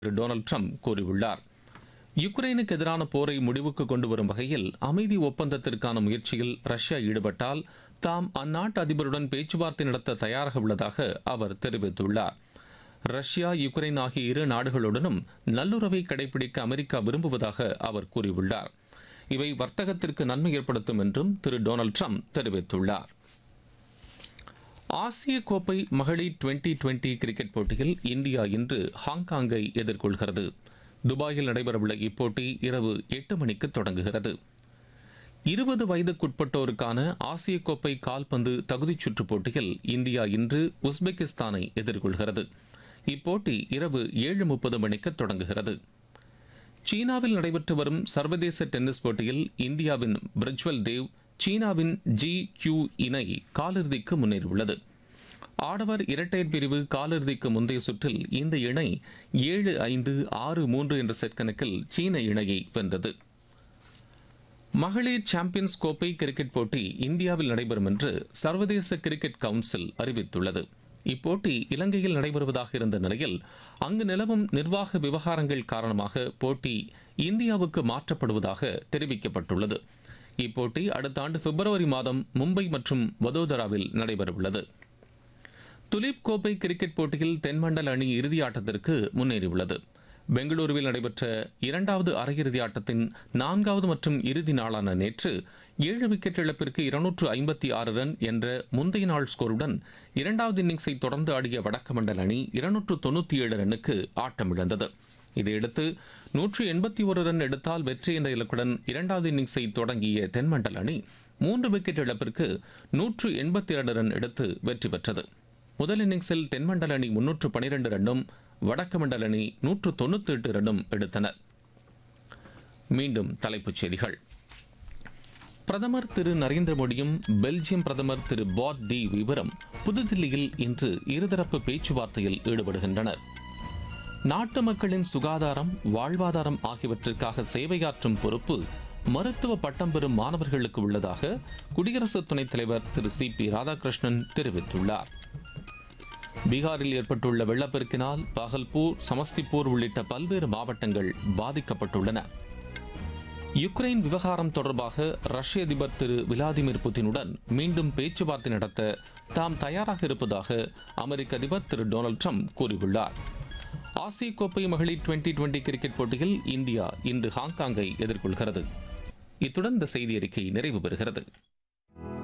திரு Donald Trump கூறியுள்ளார் யுக்ரைனுக்கு எதிரான போரை முடிவுக்கு கொண்டு வரும் வகையில் அமைதி ஒப்பந்தத்திற்கான முயற்சியில் ரஷ்யா ஈடுபட்டால் தாம் அந்நாட்டு அதிபருடன் பேச்சுவார்த்தை நடத்த தயாராக உள்ளதாக அவர் தெரிவித்துள்ளார் ரஷ்யா யுக்ரைன் ஆகிய இரு நாடுகளுடனும் நல்லுறவை கடைபிடிக்க அமெரிக்கா விரும்புவதாக அவர் கூறியுள்ளார் இவை வர்த்தகத்திற்கு நன்மை ஏற்படுத்தும் என்றும் திரு டொனால்டு ட்ரம்ப் தெரிவித்துள்ளார் ஆசிய கோப்பை மகளிர் டுவெண்டி டுவெண்டி கிரிக்கெட் போட்டியில் இந்தியா இன்று ஹாங்காங்கை எதிர்கொள்கிறது துபாயில் நடைபெறவுள்ள இப்போட்டி இரவு எட்டு மணிக்கு தொடங்குகிறது இருபது வயதுக்குட்பட்டோருக்கான ஆசிய கோப்பை கால்பந்து தகுதிச் சுற்றுப் போட்டியில் இந்தியா இன்று உஸ்பெகிஸ்தானை எதிர்கொள்கிறது இப்போட்டி இரவு ஏழு முப்பது மணிக்கு தொடங்குகிறது சீனாவில் நடைபெற்று வரும் சர்வதேச டென்னிஸ் போட்டியில் இந்தியாவின் பிரஜ்வல் தேவ் சீனாவின் ஜி கியூ இணை காலிறுதிக்கு முன்னேறியுள்ளது ஆடவர் இரட்டையர் பிரிவு காலிறுதிக்கு முந்தைய சுற்றில் இந்த இணை ஏழு ஐந்து ஆறு மூன்று என்ற செட் கணக்கில் சீன இணையை வென்றது மகளிர் சாம்பியன்ஸ் கோப்பை கிரிக்கெட் போட்டி இந்தியாவில் நடைபெறும் என்று சர்வதேச கிரிக்கெட் கவுன்சில் அறிவித்துள்ளது இப்போட்டி இலங்கையில் நடைபெறுவதாக இருந்த நிலையில் அங்கு நிலவும் நிர்வாக விவகாரங்கள் காரணமாக போட்டி இந்தியாவுக்கு மாற்றப்படுவதாக தெரிவிக்கப்பட்டுள்ளது இப்போட்டி அடுத்த ஆண்டு பிப்ரவரி மாதம் மும்பை மற்றும் வதோதராவில் நடைபெறவுள்ளது துலீப் கோப்பை கிரிக்கெட் போட்டியில் தென்மண்டல அணி இறுதி ஆட்டத்திற்கு முன்னேறியுள்ளது பெங்களூருவில் நடைபெற்ற இரண்டாவது அரையிறுதி ஆட்டத்தின் நான்காவது மற்றும் இறுதி நாளான நேற்று ஏழு விக்கெட் இழப்பிற்கு இருநூற்று ஐம்பத்தி ஆறு ரன் என்ற முந்தைய நாள் ஸ்கோருடன் இரண்டாவது இன்னிங்ஸை தொடர்ந்து ஆடிய வடக்கு அணி இருநூற்று தொண்ணூற்றி ஏழு ரன்னுக்கு ஆட்டமிழந்தது இதையடுத்து நூற்று எண்பத்தி ஒரு ரன் எடுத்தால் வெற்றி என்ற இலக்குடன் இரண்டாவது இன்னிங்ஸை தொடங்கிய தென்மண்டல் அணி மூன்று விக்கெட் இழப்பிற்கு நூற்று எண்பத்தி இரண்டு ரன் எடுத்து வெற்றி பெற்றது முதல் இன்னிங்ஸில் தென்மண்டல அணி முன்னூற்று பனிரெண்டு ரன்னும் வடக்கு மண்டல அணி நூற்று தொண்ணூத்தி எட்டு ரன்னும் எடுத்தனர் மீண்டும் தலைப்புச் செய்திகள் பிரதமர் திரு நரேந்திர மோடியும் பெல்ஜியம் பிரதமர் திரு பாட் டி விவரம் புதுதில்லியில் இன்று இருதரப்பு பேச்சுவார்த்தையில் ஈடுபடுகின்றனர் நாட்டு மக்களின் சுகாதாரம் வாழ்வாதாரம் ஆகியவற்றிற்காக சேவையாற்றும் பொறுப்பு மருத்துவ பட்டம் பெறும் மாணவர்களுக்கு உள்ளதாக குடியரசு துணைத் தலைவர் திரு சி பி ராதாகிருஷ்ணன் தெரிவித்துள்ளார் பீகாரில் ஏற்பட்டுள்ள வெள்ளப்பெருக்கினால் பகல்பூர் சமஸ்திபூர் உள்ளிட்ட பல்வேறு மாவட்டங்கள் பாதிக்கப்பட்டுள்ளன யுக்ரைன் விவகாரம் தொடர்பாக ரஷ்ய அதிபர் திரு விளாடிமிர் புட்டினுடன் மீண்டும் பேச்சுவார்த்தை நடத்த தாம் தயாராக இருப்பதாக அமெரிக்க அதிபர் திரு டொனால்டு ட்ரம்ப் கூறியுள்ளார் ஆசிய கோப்பை மகளிர் டுவெண்டி டுவெண்டி கிரிக்கெட் போட்டியில் இந்தியா இன்று ஹாங்காங்கை எதிர்கொள்கிறது இத்துடன் இந்த செய்தி அறிக்கை நிறைவு பெறுகிறது